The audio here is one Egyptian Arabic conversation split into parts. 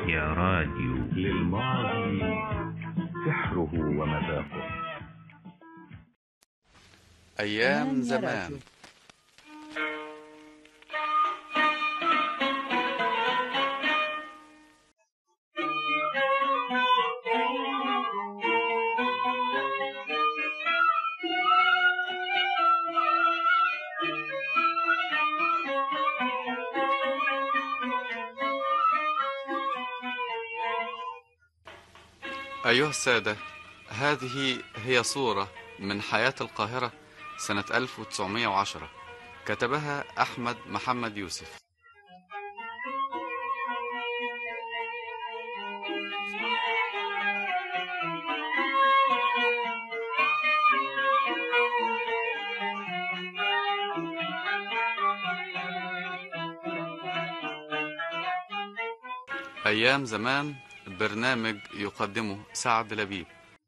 يا راديو للماضي سحره ومذاقه أيام زمان أيها السادة هذه هي صورة من حياة القاهرة سنة 1910 كتبها أحمد محمد يوسف أيام زمان برنامج يقدمه سعد لبيب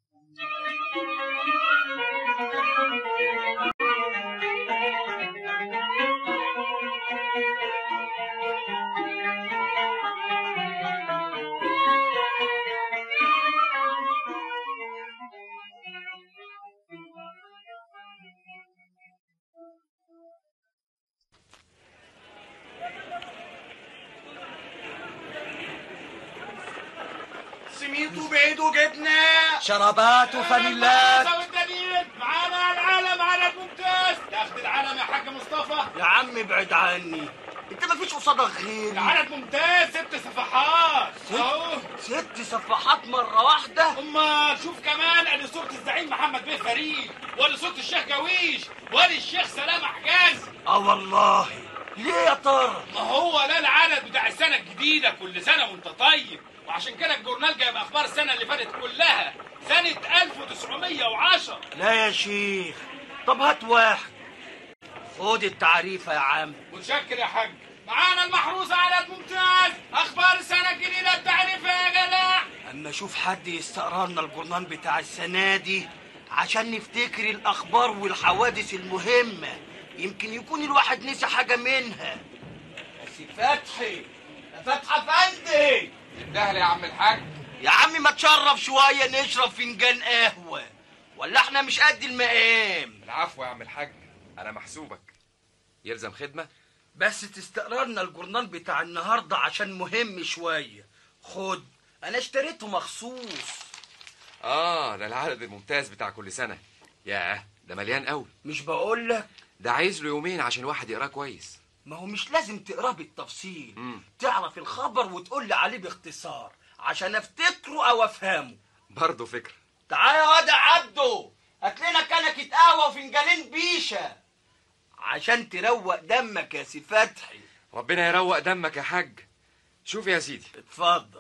سميتوا بعيدوا جبنة شرابات وفانيلات والدليل معانا العالم على الممتاز تاخد العالم يا حاج مصطفى يا عم ابعد عني انت ما فيش قصادك غيري العالم ممتاز ست صفحات اهو ست صفحات مرة واحدة اما شوف كمان ادي صورة الزعيم محمد بيه فريد وادي صورة الشيخ جويش وادي الشيخ سلام حجازي اه والله ليه يا ترى ما هو ده العدد بتاع السنة الجديدة كل سنة وانت طيب وعشان كده الجورنال جايب اخبار السنة اللي فاتت كلها سنة 1910 لا يا شيخ طب هات واحد خد التعريفة يا عم متشكر يا حاج معانا المحروسة على الممتاز اخبار السنة الجديدة التعريفة يا جدع اما اشوف حد يستقرا لنا الجورنال بتاع السنة دي عشان نفتكر الاخبار والحوادث المهمة يمكن يكون الواحد نسي حاجة منها بس فتحي يا فتحي افندي الدهل يا عم الحاج يا عم ما تشرف شوية نشرب فنجان قهوة ولا احنا مش قد المقام العفو يا عم الحاج انا محسوبك يلزم خدمه بس تستقرا لنا الجورنال بتاع النهاردة عشان مهم شوية خد انا اشتريته مخصوص اه ده العدد الممتاز بتاع كل سنه ياه ده مليان قوي مش بقولك ده عايز له يومين عشان الواحد يقراه كويس ما هو مش لازم تقراه بالتفصيل مم. تعرف الخبر وتقول لي عليه باختصار عشان افتكره او افهمه برضه فكره تعالى يا واد يا عبده هات لنا كنكة قهوة وفنجانين بيشة عشان تروق دمك يا سي فتحي ربنا يروق دمك يا حاج شوف يا سيدي اتفضل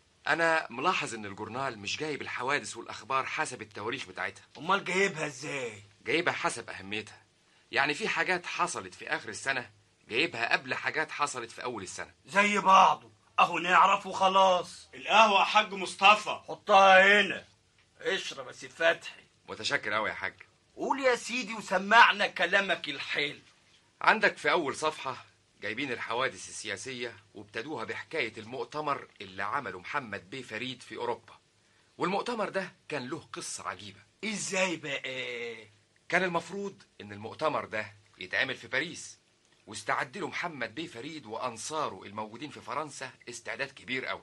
انا ملاحظ ان الجورنال مش جايب الحوادث والاخبار حسب التواريخ بتاعتها امال جايبها ازاي جايبها حسب اهميتها يعني في حاجات حصلت في اخر السنه جايبها قبل حاجات حصلت في اول السنه زي بعضه اهو نعرف وخلاص القهوة يا حاج مصطفى حطها هنا اشرب يا سي فتحي متشكر قوي يا حاج قول يا سيدي وسمعنا كلامك الحلو عندك في أول صفحة جايبين الحوادث السياسية وابتدوها بحكاية المؤتمر اللي عمله محمد بيه فريد في أوروبا والمؤتمر ده كان له قصة عجيبة ازاي بقى كان المفروض إن المؤتمر ده يتعمل في باريس واستعد له محمد بيه فريد وأنصاره الموجودين في فرنسا استعداد كبير قوي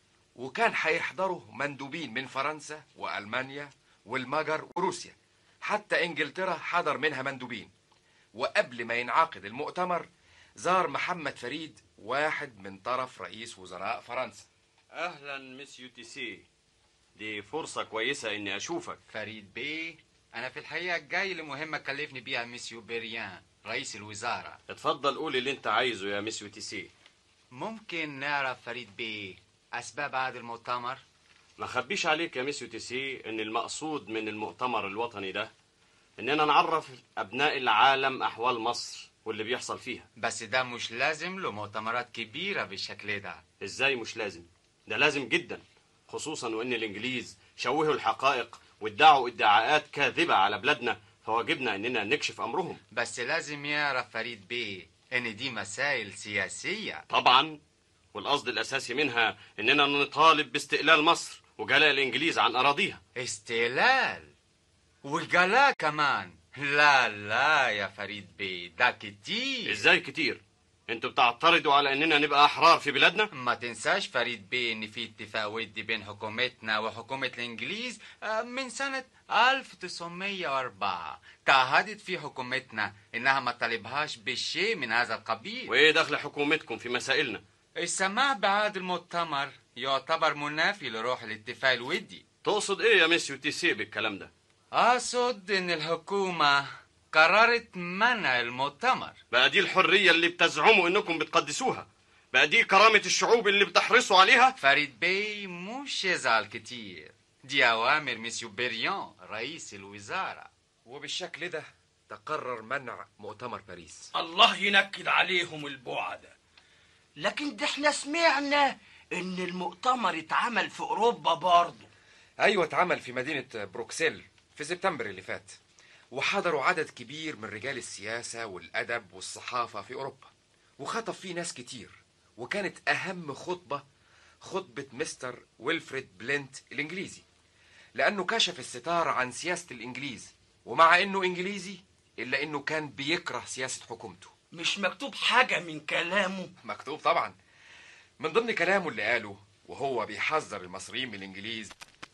وكان هيحضره مندوبين من فرنسا وألمانيا والمجر وروسيا حتى إنجلترا حضر منها مندوبين وقبل ما ينعقد المؤتمر زار محمد فريد واحد من طرف رئيس وزراء فرنسا اهلا مسيو تيسي دي فرصة كويسة اني اشوفك فريد بيه أنا في الحقيقة جاي لمهمة كلفني بيها ميسيو بيريان رئيس الوزارة اتفضل قول اللي انت عايزه يا مسيو تيسي ممكن نعرف فريد بيه أسباب هذا المؤتمر ما خبيش عليك يا مسيو تيسي ان المقصود من المؤتمر الوطني ده اننا نعرف ابناء العالم احوال مصر واللي بيحصل فيها بس ده مش لازم له مؤتمرات كبيرة بالشكل ده ازاي مش لازم ده لازم جدا خصوصا وان الانجليز شوهوا الحقائق وادعوا ادعاءات كاذبة على بلادنا فواجبنا اننا نكشف امرهم بس لازم يعرف فريد بيه إن دي مسائل سياسية طبعا والقصد الأساسي منها إننا نطالب باستقلال مصر وجلاء الإنجليز عن أراضيها استقلال والجلاء كمان لا لا يا فريد بيه ده كتير إزاي كتير انتوا بتعترضوا على إننا نبقى أحرار في بلادنا ما تنساش فريد بيه ان في اتفاق ودي بين حكومتنا وحكومة الانجليز آه، من سنة 1904 تعهدت في حكومتنا انها ما طالبهاش بشيء من هذا القبيل وإيه دخل حكومتكم في مسائلنا السماح بعقد المؤتمر يعتبر منافي لروح الاتفاق الودي تقصد إيه يا ميسيو تيسي بالكلام ده اقصد ان الحكومة قررت منع المؤتمر بقى دي الحرية اللي بتزعموا إنكم بتقدسوها بقى دي كرامة الشعوب اللي بتحرصوا عليها فريد بي مش يزعل كتير دي اوامر ميسيو بريان رئيس الوزارة وبالشكل ده تقرر منع مؤتمر باريس الله ينكد عليهم البعدة لكن ده احنا سمعنا ان المؤتمر اتعمل في اوروبا برضه ايوه اتعمل في مدينه بروكسل في سبتمبر اللي فات وحضروا عدد كبير من رجال السياسه والادب والصحافه في اوروبا وخطب فيه ناس كتير وكانت اهم خطبه خطبه مستر ويلفريد بلينت الانجليزي لانه كشف الستار عن سياسه الانجليز ومع انه انجليزي الا انه كان بيكره سياسه حكومته مش مكتوب حاجة من كلامه مكتوب طبعا من ضمن كلامه اللي قاله وهو بيحذر المصريين من الانجليز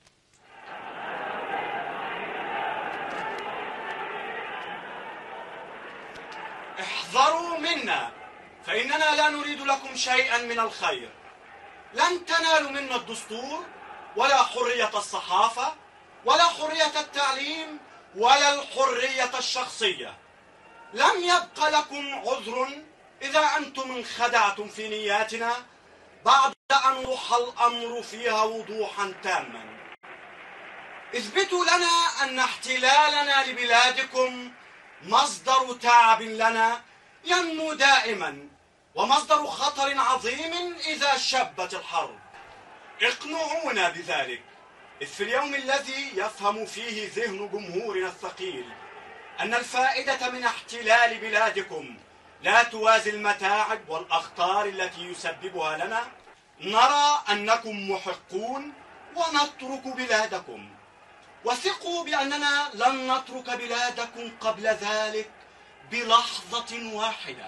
احذروا منا فإننا لا نريد لكم شيئا من الخير لن تنالوا منا الدستور ولا حرية الصحافة ولا حرية التعليم ولا الحرية الشخصية لم يبق لكم عذر إذا أنتم انخدعتم في نياتنا بعد أن روح الأمر فيها وضوحا تاما اثبتوا لنا أن احتلالنا لبلادكم مصدر تعب لنا ينمو دائما ومصدر خطر عظيم إذا شبت الحرب اقنعونا بذلك إذ في اليوم الذي يفهم فيه ذهن جمهورنا الثقيل أن الفائدة من احتلال بلادكم لا توازي المتاعب والأخطار التي يسببها لنا نرى أنكم محقون ونترك بلادكم وثقوا بأننا لن نترك بلادكم قبل ذلك بلحظة واحدة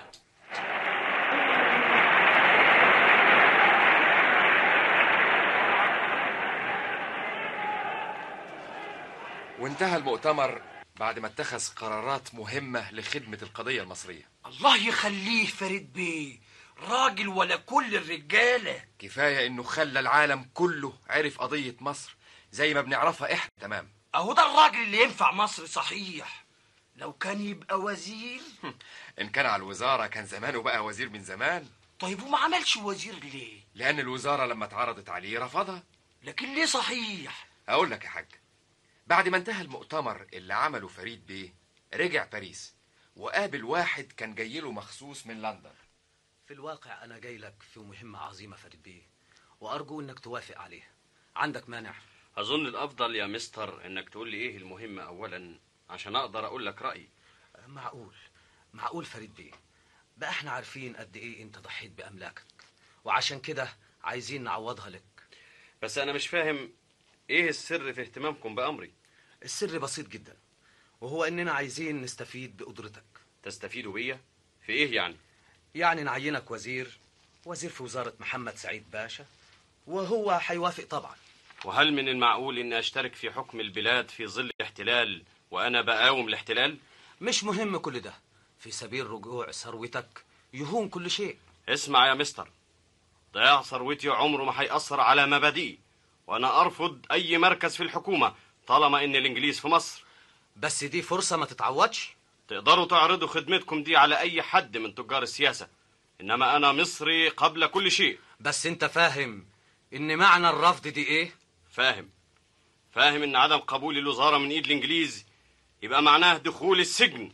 وانتهى المؤتمر بعد ما اتخذ قرارات مهمة لخدمة القضية المصرية الله يخليه فريد بيه راجل ولا كل الرجالة كفاية انه خلى العالم كله عرف قضية مصر زي ما بنعرفها احنا تمام اهو ده الراجل اللي ينفع مصر صحيح لو كان يبقى وزير ان كان على الوزارة كان زمانه بقى وزير من زمان طيب وما عملش وزير ليه لان الوزارة لما اتعرضت عليه رفضها لكن ليه صحيح اقول لك يا حاج بعد ما انتهى المؤتمر اللي عمله فريد بيه رجع باريس وقابل واحد كان جاي له مخصوص من لندن في الواقع أنا جاي لك في مهمة عظيمة فريد بيه وأرجو إنك توافق عليها عندك مانع؟ أظن الأفضل يا مستر إنك تقول لي إيه المهمة أولا عشان أقدر أقول لك رأيي معقول معقول فريد بيه بقى احنا عارفين قد إيه أنت ضحيت بأملاكك وعشان كده عايزين نعوضها لك بس أنا مش فاهم إيه السر في اهتمامكم بأمري السر بسيط جدا وهو إننا عايزين نستفيد بقدرتك تستفيدوا بيا في إيه يعني يعني نعينك وزير وزير في وزارة محمد سعيد باشا وهو هيوافق طبعا وهل من المعقول إني أشترك في حكم البلاد في ظل الاحتلال وأنا بقاوم الاحتلال مش مهم كل ده في سبيل رجوع ثروتك يهون كل شيء اسمع يا مستر ضياع ثروتي عمره ما هيأثر على مبادئي وأنا أرفض أي مركز في الحكومة طالما إن الإنجليز في مصر بس دي فرصة ما تتعوضش تقدروا تعرضوا خدمتكم دي على أي حد من تجار السياسة إنما أنا مصري قبل كل شيء بس انت فاهم ان معنى الرفض دي ايه فاهم فاهم إن عدم قبول الوزارة من إيد الإنجليز يبقى معناه دخول السجن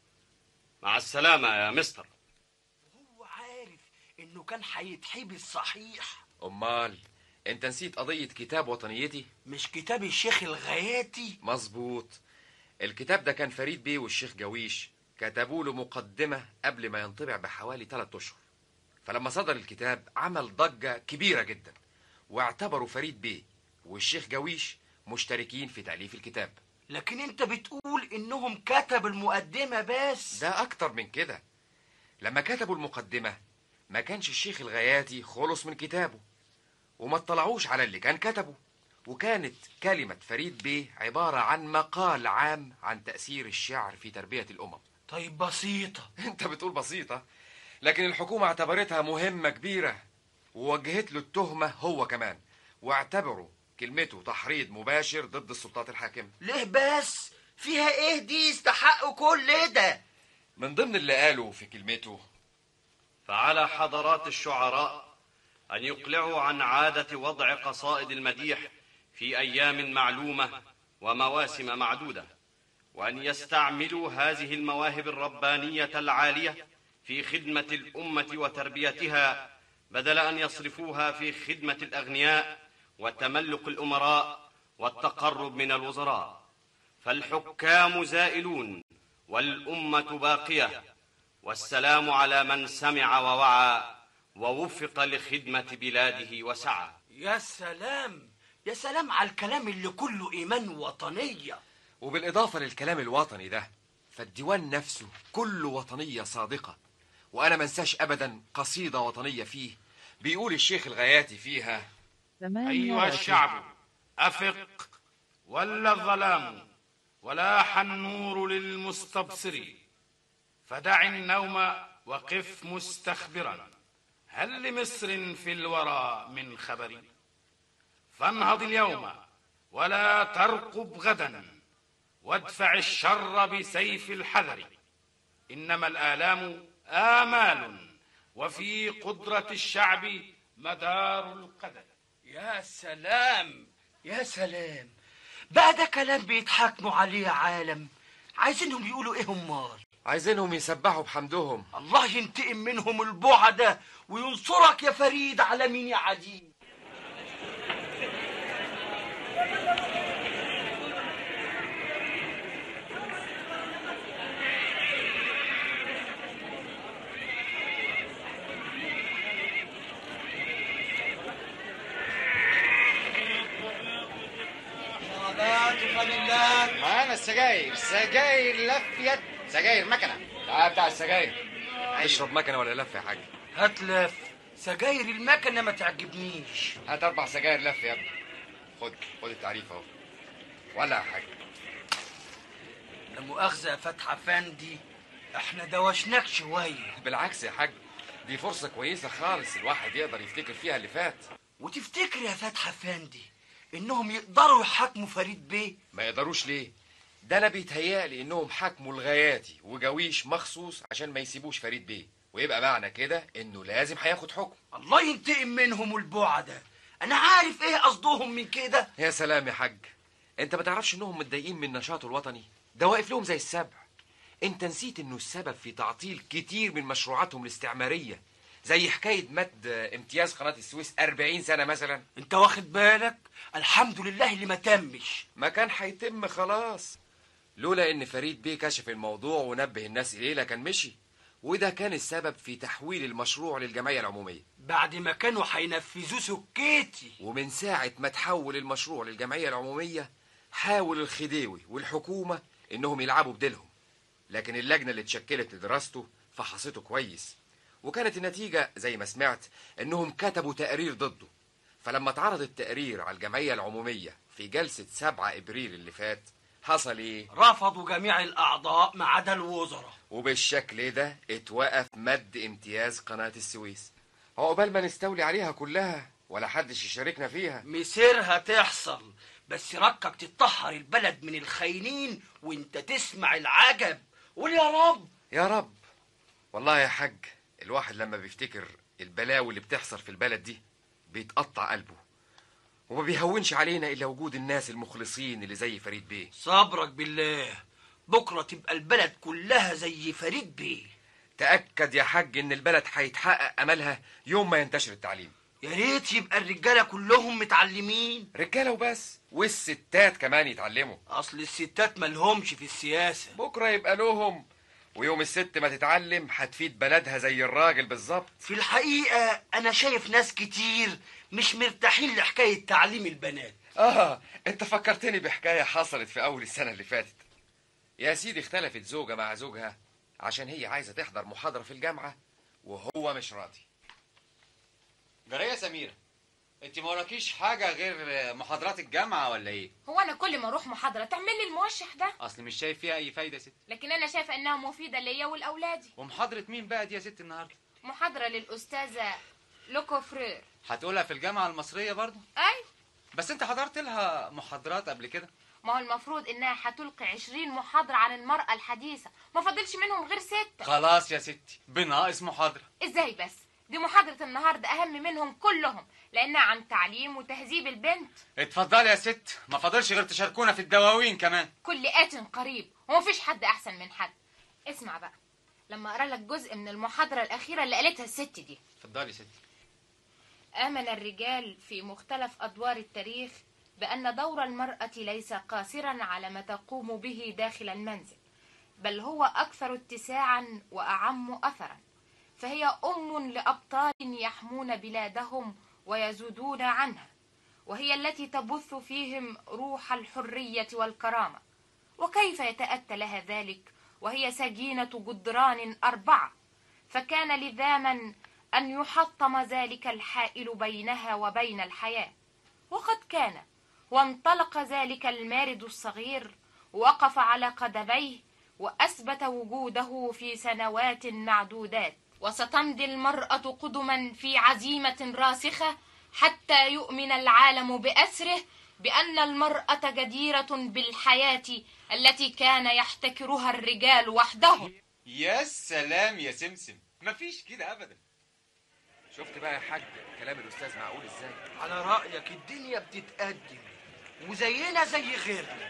مع السلامة يا مستر هو عارف انه كان هيتحبس صحيح امال انت نسيت قضية كتاب وطنيتي مش كتاب الشيخ الغياتي مظبوط الكتاب ده كان فريد بيه والشيخ جويش كتبوا له مقدمة قبل ما ينطبع بحوالي ثلاثة أشهر فلما صدر الكتاب عمل ضجة كبيرة جدا واعتبروا فريد بيه والشيخ جويش مشتركين في تأليف الكتاب لكن انت بتقول انهم كتبوا المقدمة بس ده أكتر من كده لما كتبوا المقدمة ما كانش الشيخ الغياتي خلص من كتابه وما اطلعوش على اللي كان كتبه وكانت كلمة فريد بيه عبارة عن مقال عام عن تأثير الشعر في تربية الأمم طيب بسيطة انت بتقول بسيطة لكن الحكومة اعتبرتها مهمة كبيرة ووجهت له التهمة هو كمان واعتبروا كلمته تحريض مباشر ضد السلطات الحاكمة ليه بس فيها ايه دي يستحقوا كل ده من ضمن اللي قاله في كلمته فعلى حضرات الشعراء أن يقلعوا عن عادة وضع قصائد المديح في أيام معلومة ومواسم معدودة وأن يستعملوا هذه المواهب الربانية العالية في خدمة الأمة وتربيتها بدل أن يصرفوها في خدمة الأغنياء وتملك الأمراء والتقرب من الوزراء فالحكام زائلون والأمة باقية والسلام على من سمع ووعى ووفق لخدمة بلاده وسعى يا سلام يا سلام على الكلام اللي كله ايمان وطنية وبالإضافة للكلام الوطني ده فالديوان نفسه كله وطنية صادقة وأنا منساش أبدا قصيدة وطنية فيه بيقول الشيخ الغياتي فيها أيها الشعب أفق ولا الظلام ولاح النور للمستبصر فدع النوم وقف مستخبرا هل لمصر في الورى من خبر فانهض اليوم ولا ترقب غدا وادفع الشر بسيف الحذر إنما الآلام آمال وفي قدرة الشعب مدار القدر يا سلام يا سلام بقى ده كلام بيتحاكموا عليه يا عالم عايزينهم يقولوا ايه امال عايزينهم يسبحوا بحمدهم الله ينتقم منهم البعدة وينصرك يا فريد على مين يا عديد معانا السجاير سجاير لفيت سجاير مكنه تعال بتاع السجاير اشرب مكنة ولا لف يا حاج هات لف سجاير المكنة ما تعجبنيش هات اربع سجاير لف يا ابني خد خد التعريف اهو ولا يا حاج لا مؤاخذة يا فتحي افندي احنا دوشناك شوية بالعكس يا حاج دي فرصة كويسة خالص الواحد يقدر يفتكر فيها اللي فات وتفتكر يا فتحي افندي انهم يقدروا يحاكموا فريد بيه ما يقدروش ليه ده انا بيتهيألي انهم حاكموا الغياتي وجويش مخصوص عشان ما يسيبوش فريد بيه ويبقى معنى كده انه لازم هياخد حكم الله ينتقم منهم البعدة انا عارف ايه قصدهم من كده يا سلام يا حاج انت ما تعرفش انهم متضايقين من نشاطه الوطني ده واقف لهم زي السبع انت نسيت انه السبب في تعطيل كتير من مشروعاتهم الاستعمارية زي حكاية مد امتياز قناة السويس 40 سنة مثلا انت واخد بالك الحمد لله اللي ما تمش ما كان هيتم خلاص لولا ان فريد بيه كشف الموضوع ونبه الناس اليه لكان مشي وده كان السبب في تحويل المشروع للجمعية العمومية بعد ما كانوا هينفذوه سكيتي ومن ساعة ما تحول المشروع للجمعية العمومية حاول الخديوي والحكومة انهم يلعبوا بديلهم لكن اللجنة اللي اتشكلت لدراسته فحصته كويس وكانت النتيجة زي ما سمعت انهم كتبوا تقرير ضده فلما اتعرض التقرير على الجمعية العمومية في جلسة 7 ابريل اللي فات حصل ايه رفضوا جميع الاعضاء ما عدا الوزراء وبالشكل ده اتوقف مد امتياز قناة السويس عقبال ما نستولي عليها كلها ولا حدش يشاركنا فيها مسيرها تحصل بس ركك تطهر البلد من الخاينين وانت تسمع العجب قول يا رب يا رب والله يا حاج الواحد لما بيفتكر البلاوي اللي بتحصل في البلد دي بيتقطع قلبه وما بيهونش علينا الا وجود الناس المخلصين اللي زي فريد بيه صبرك بالله بكرة تبقى البلد كلها زي فريد بيه تأكد يا حاج ان البلد هيتحقق املها يوم ما ينتشر التعليم يا ريت يبقى الرجالة كلهم متعلمين رجاله وبس والستات كمان يتعلموا اصل الستات ملهمش في السياسة بكره يبقى لهم ويوم الست ما تتعلم هتفيد بلدها زي الراجل بالظبط في الحقيقة أنا شايف ناس كتير مش مرتاحين لحكاية تعليم البنات اه انت فكرتني بحكايه حصلت في اول السنه اللي فاتت يا سيدي اختلفت زوجه مع زوجها عشان هي عايزه تحضر محاضره في الجامعه وهو مش راضي جريه سميره انت ما وراكيش حاجه غير محاضرات الجامعه ولا ايه هو انا كل ما اروح محاضره تعمل لي الموشح ده اصل مش شايف فيها اي فايده يا ست لكن انا شايفه انها مفيده ليا ولاولادي ومحاضره مين بقى دي يا ست النهارده محاضره للاستاذه لوكو فرير هتقولها في الجامعه المصريه برضو اي بس انت حضرت لها محاضرات قبل كده ما هو المفروض انها هتلقي 20 محاضره عن المراه الحديثه ما فاضلش منهم غير ستة خلاص يا ستي بناقص محاضره ازاي بس دي محاضره النهارده اهم منهم كلهم لانها عن تعليم وتهذيب البنت اتفضلي يا ست ما فاضلش غير تشاركونا في الدواوين كمان كل آت قريب ومفيش حد احسن من حد اسمع بقى لما اقرا لك جزء من المحاضره الاخيره اللي قالتها الست دي اتفضلي يا ست آمن الرجال في مختلف أدوار التاريخ بأن دور المرأة ليس قاصرا على ما تقوم به داخل المنزل بل هو أكثر اتساعا وأعم أثرا فهي أم لأبطال يحمون بلادهم ويزودون عنها وهي التي تبث فيهم روح الحرية والكرامة وكيف يتأتى لها ذلك وهي سجينة جدران أربعة فكان لزاما أن يحطم ذلك الحائل بينها وبين الحياة وقد كان وانطلق ذلك المارد الصغير وقف على قدميه وأثبت وجوده في سنوات معدودات وستمضي المرأة قدما في عزيمة راسخة حتى يؤمن العالم بأسره بأن المرأة جديرة بالحياة التي كان يحتكرها الرجال وحدهم يا سلام يا سمسم مفيش كده ابدا شفت بقى يا حاج كلام الاستاذ معقول ازاي على رأيك الدنيا بتتقدم وزينا زي غيرنا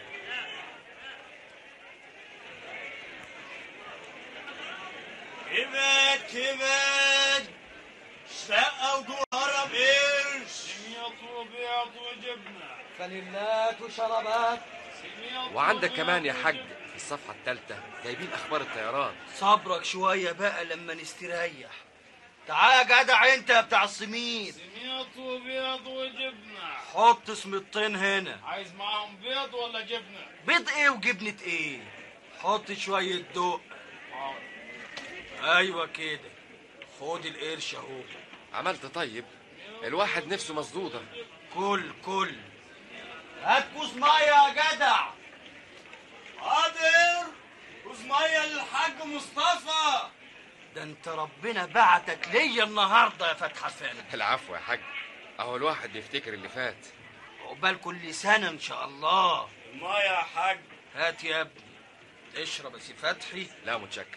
كبد كبد شقة وجوهرة بقرش سميط وبيض وجبنة فانيلات وشرابات سميط وعندك وبيض كمان يا حاج وجبنة. في الصفحه الثالثه جايبين اخبار الطيران صبرك شوية بقى لما نستريح تعال يا جدع انت يا بتاع السميد سميط وبيض وجبنة حط سميطين هنا عايز معاهم بيض ولا جبنة؟ بيض ايه وجبنة ايه حط شوية دق ايوه كده خد القرش اهو عملت طيب الواحد نفسه مسدوده كل كل هات كوز ميه يا جدع حاضر كوز مية للحاج مصطفى ده انت ربنا بعتك ليا النهارده يا فتحة فن العفو يا حاج اهو الواحد بيفتكر اللي فات عقبال كل سنة ان شاء الله المية يا حاج هات يا ابني اشرب يا سي فتحي لا متشكر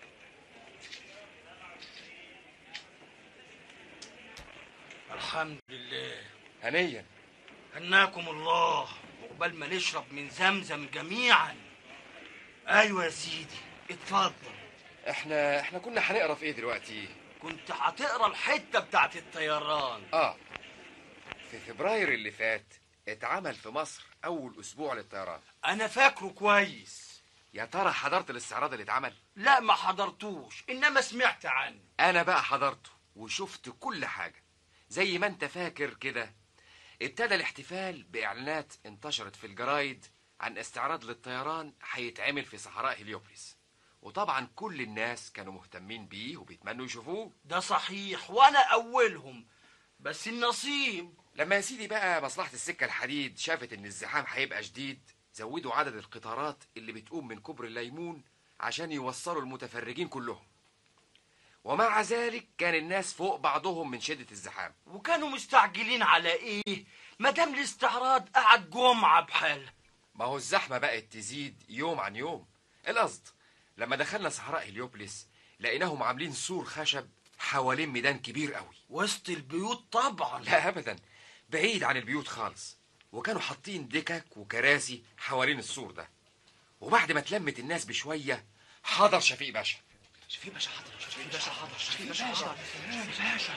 الحمد لله هنيا هناكم الله عقبال ما نشرب من زمزم جميعا ايوه يا سيدي اتفضل احنا احنا كنا هنقرا في ايه دلوقتي كنت هتقرا الحته بتاعت الطيران اه في فبراير اللي فات اتعمل في مصر اول اسبوع للطيران انا فاكره كويس يا ترى حضرت الاستعراض اللي اتعمل لا ما حضرتوش انما سمعت عنه انا بقى حضرته وشفت كل حاجه زي ما انت فاكر كده ابتدى الاحتفال باعلانات انتشرت في الجرايد عن استعراض للطيران هيتعمل في صحراء هليوبوليس وطبعا كل الناس كانوا مهتمين بيه وبيتمنوا يشوفوه ده صحيح وانا اولهم بس النصيب لما يا سيدي بقى مصلحة السكة الحديد شافت ان الزحام هيبقى شديد زودوا عدد القطارات اللي بتقوم من كوبري الليمون عشان يوصلوا المتفرجين كلهم ومع ذلك كان الناس فوق بعضهم من شدة الزحام وكانوا مستعجلين على ايه مادام الاستعراض قعد جمعه بحالها ما هو الزحمة بقت تزيد يوم عن يوم القصد لما دخلنا صحراء هليوبوليس لقيناهم عاملين سور خشب حوالين ميدان كبير قوي وسط البيوت طبعا لا ابدا بعيد عن البيوت خالص وكانوا حاطين دكك وكراسي حوالين السور ده وبعد ما اتلمت الناس بشويه حضر شفيق باشا شفيق باشا حضر شفيق باشا حضر شفيق باشا حضر شفيق باشا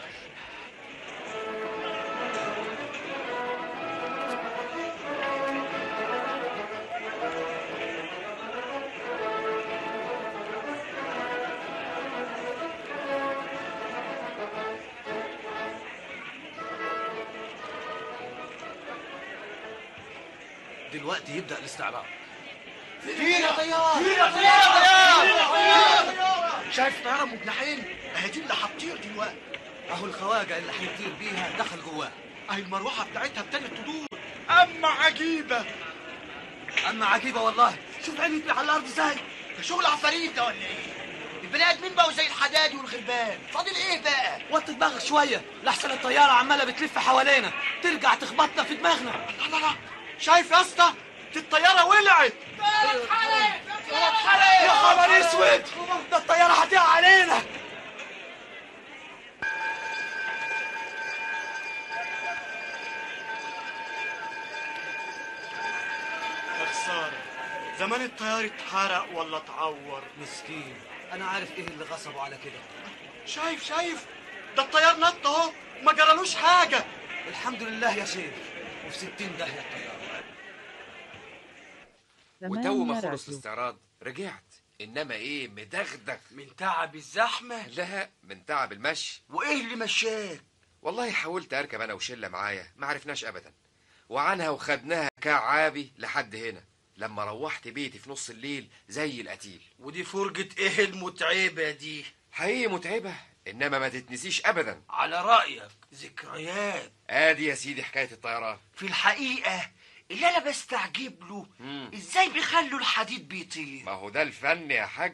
دلوقتي يبدأ الاستعراض فينا طيار فينا طيار شايف طياره ام جناحين اهي دي اللي هتطير دلوقتي اهو الخواجه اللي هيطير بيها دخل جواه اهي المروحه بتاعتها ابتدت تدور اما عجيبه اما عجيبه والله شوف عيني على الارض ازاي ده شغل عفاريت ده ولا ايه البني ادمين بقوا زي الحدادي والغربان فاضل ايه بقى وطي دماغك شويه لحسن الطياره عماله بتلف حوالينا ترجع تخبطنا في دماغنا لا لا لا شايف يا اسطى دي الطياره ولعت يا خبر اسود ده الطياره هتقع علينا يا خساره زمان الطيار اتحرق ولا اتعور مسكين انا عارف ايه اللي غصبه على كده شايف شايف ده الطيار نط اهو وما جرالوش حاجه الحمد لله يا شيخ وفي ستين داهيه الطياره وتو ما خلص الاستعراض رجعت انما ايه مدغدغ من تعب الزحمه لا من تعب المشي وايه اللي مشاك والله حاولت اركب انا وشله معايا ما عرفناش ابدا وعنها وخدناها كعابي لحد هنا لما روحت بيتي في نص الليل زي القتيل ودي فرجة ايه المتعبة دي حقيقي متعبة انما ما تتنسيش ابدا على رأيك ذكريات ادي يا سيدي حكاية الطيران في الحقيقة اللي انا بستعجب له ازاي بيخلوا الحديد بيطير ما هو ده الفن يا حاج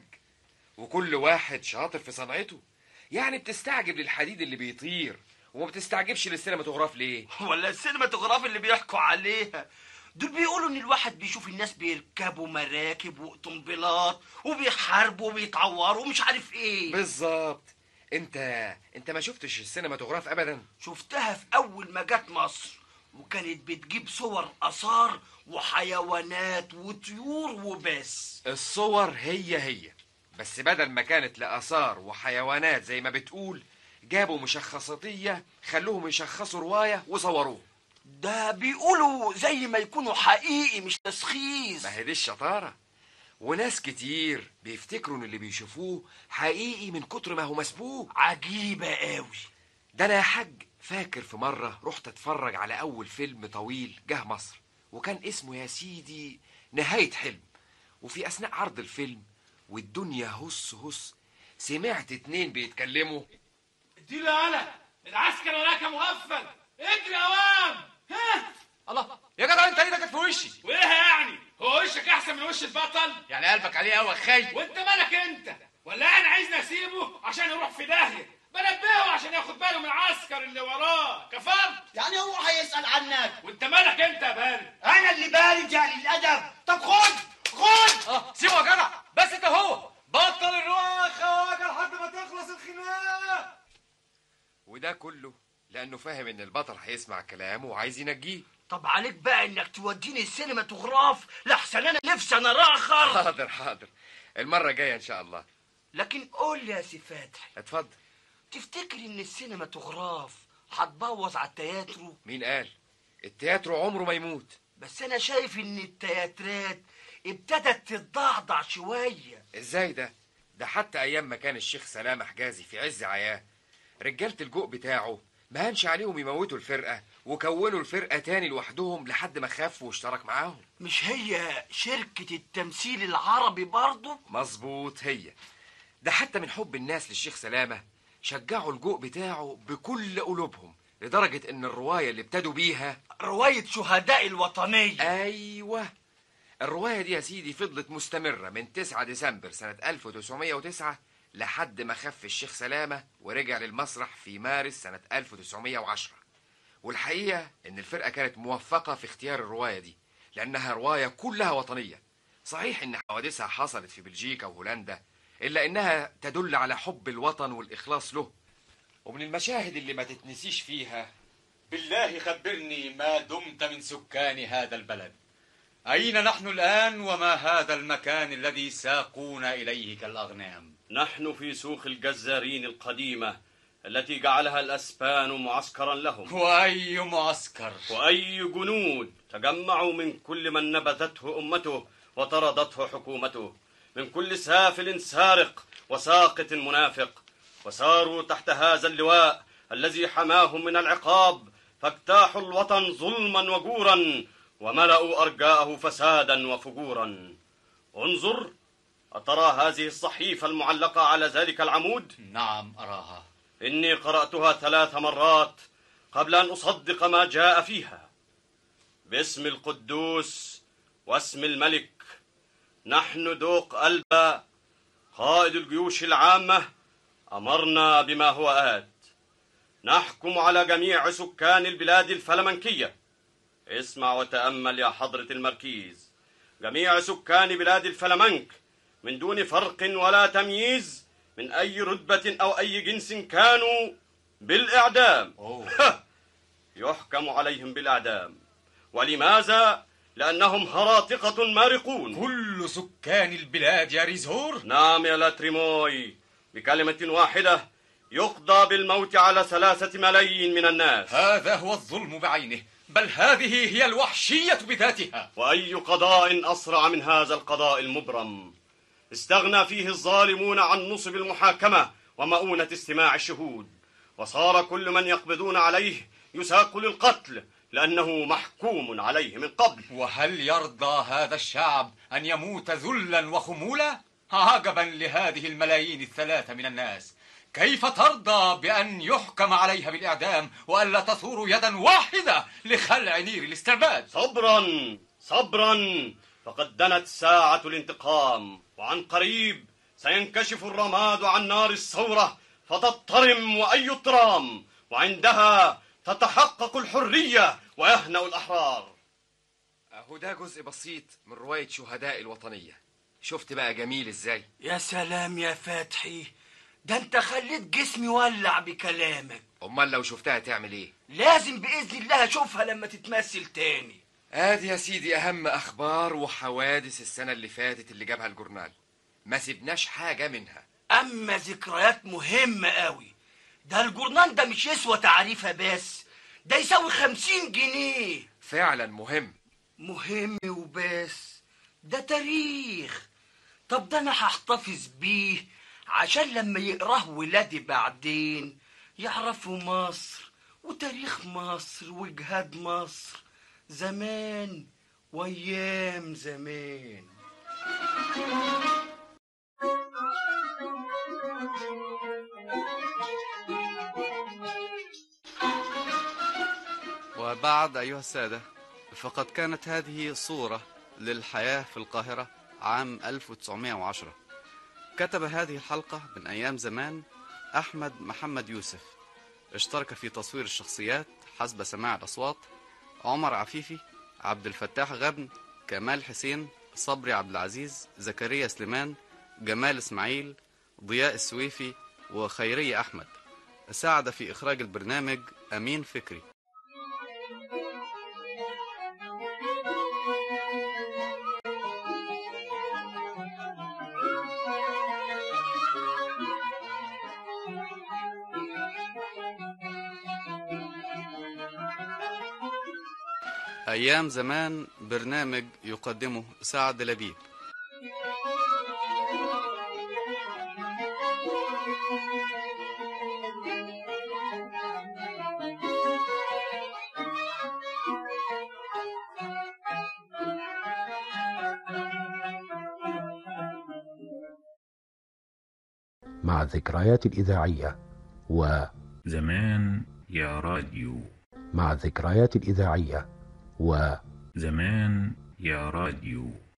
وكل واحد شاطر في صنعته يعني بتستعجب للحديد اللي بيطير وما بتستعجبش للسينماتوغراف ليه ولا السينماتوغراف اللي بيحكوا عليها دول بيقولوا ان الواحد بيشوف الناس بيركبوا مراكب وقنبلات وبيحاربوا وبيتعوروا ومش عارف ايه بالظبط انت انت ما شفتش السينماتوغراف ابدا شفتها في اول ما جت مصر وكانت بتجيب صور اثار وحيوانات وطيور وبس الصور هي هي بس بدل ما كانت لآثار وحيوانات زي ما بتقول جابوا مشخصاتية خلوهم يشخصوا رواية وصوروه ده بيقولوا زي ما يكونوا حقيقي مش تسخيص ما هي دي الشطارة وناس كتير بيفتكروا ان اللي بيشوفوه حقيقي من كتر ما هو مسبوق عجيبة قوي ده انا يا حاج فاكر في مرة رحت اتفرج على اول فيلم طويل جه مصر وكان اسمه يا سيدي نهاية حلم وفي اثناء عرض الفيلم والدنيا هس هس سمعت اتنين بيتكلموا اديله انا العسكر وراك مغفل اجري اوام ها الله يا جدع انت ايدك في وشي وايه يعني هو وشك احسن من وش البطل يعني قلبك عليه قوي خي وانت مالك انت ولا انا عايز نسيبه عشان يروح في داهيه بنبهه عشان ياخد باله من العسكر اللي وراه كفرت يعني هو هيسأل عنك وانت مالك انت يا بارد انا اللي بارد يا قليل الادب طب خد خد اه سيبه يا جدع بس انت هو بطل الرؤى يا خواجه لحد ما تخلص الخناقه وده كله لانه فاهم ان البطل هيسمع كلامه وعايز ينجيه طب عليك بقى انك توديني السينماتوغراف لحسن انا نفسي انا راخر حاضر حاضر المرة الجاية ان شاء الله لكن قول لي يا سي فتحي اتفضل تفتكر ان السينماتوغراف هتبوظ على التياترو مين قال التياترو عمره ما يموت بس انا شايف ان التياترات ابتدت تتضعضع شويه ازاي ده ده حتى ايام ما كان الشيخ سلامة حجازي في عز عياه رجالة الجوق بتاعه ما هنش عليهم يموتوا الفرقة وكونوا الفرقة تاني لوحدهم لحد ما خف واشترك معاهم مش هي شركة التمثيل العربي برضه مظبوط هي ده حتى من حب الناس للشيخ سلامة شجعوا الجوق بتاعه بكل قلوبهم لدرجة ان الرواية اللي ابتدوا بيها رواية شهداء الوطنية ايوه الرواية دي يا سيدي فضلت مستمرة من 9 ديسمبر سنة 1909 لحد ما خف الشيخ سلامة ورجع للمسرح في مارس سنة 1910 والحقيقة إن الفرقة كانت موفقة في اختيار الرواية دي لأنها رواية كلها وطنية صحيح إن حوادثها حصلت في بلجيكا وهولندا إلا إنها تدل على حب الوطن والإخلاص له ومن المشاهد اللي ما تتنسيش فيها بالله خبرني ما دمت من سكان هذا البلد أين نحن الآن وما هذا المكان الذي ساقونا إليه كالأغنام نحن في سوق الجزارين القديمة التي جعلها الأسبان معسكرا لهم وأي معسكر وأي جنود تجمعوا من كل من نبذته أمته وطردته حكومته من كل سافل سارق وساقط منافق وساروا تحت هذا اللواء الذي حماهم من العقاب فاجتاحوا الوطن ظلما وجورا وملأوا أرجاءه فسادا وفجورا انظر أترى هذه الصحيفة المعلقة على ذلك العمود؟ نعم أراها إني قرأتها ثلاث مرات قبل أن أصدق ما جاء فيها باسم القدوس واسم الملك نحن دوق ألبا قائد الجيوش العامة أمرنا بما هو آت نحكم على جميع سكان البلاد الفلمنكية اسمع وتأمل يا حضرة المركيز جميع سكان بلاد الفلمنك من دون فرق ولا تمييز من أي رتبة أو أي جنس كانوا بالإعدام يحكم عليهم بالإعدام ولماذا؟ لأنهم هراطقة مارقون كل سكان البلاد يا ريزور نعم يا لاتريموي بكلمة واحدة يقضى بالموت على ثلاثة ملايين من الناس هذا هو الظلم بعينه بل هذه هي الوحشية بذاتها وأي قضاء أسرع من هذا القضاء المبرم استغنى فيه الظالمون عن نصب المحاكمة ومؤونة استماع الشهود وصار كل من يقبضون عليه يساق للقتل لأنه محكوم عليه من قبل وهل يرضى هذا الشعب أن يموت ذلا وخمولا؟ عجبا لهذه الملايين الثلاثة من الناس كيف ترضى بأن يحكم عليها بالإعدام وألا تثور يدا واحدة لخلع نير الاستعباد صبرا صبرا فقد دنت ساعة الانتقام وعن قريب سينكشف الرماد عن نار الثورة فتضطرم وأي اضطرام وعندها تتحقق الحرية ويهنأ الأحرار أهو ده جزء بسيط من رواية شهداء الوطنية شفت بقى جميل ازاي يا سلام يا فتحي ده انت خليت جسمي ولع بكلامك امال لو شفتها تعمل ايه لازم بإذن الله أشوفها لما تتمثل تاني ادي يا سيدي اهم اخبار وحوادث السنة اللي فاتت اللي جابها الجورنال ما سيبناش حاجة منها أما ذكريات مهمة قوي ده الجورنال ده مش يسوى تعريفها بس ده يساوي خمسين جنيه فعلا مهم مهم وبس ده تاريخ طب ده أنا هحتفظ بيه عشان لما يقراه ولادي بعدين يعرفوا مصر وتاريخ مصر وجهاد مصر زمان وايام زمان وبعد أيها السادة فقد كانت هذه صورة للحياة في القاهرة عام 1910 كتب هذه الحلقة من أيام زمان أحمد محمد يوسف اشترك في تصوير الشخصيات حسب سماع الأصوات عمر عفيفي عبد الفتاح غبن كمال حسين صبري عبد العزيز زكريا سليمان جمال إسماعيل ضياء السويفي وخيرية أحمد ساعد في إخراج البرنامج أمين فكري أيام زمان برنامج يقدمه سعد لبيب مع الذكريات الإذاعية و زمان يا راديو مع الذكريات الإذاعية و زمان يا راديو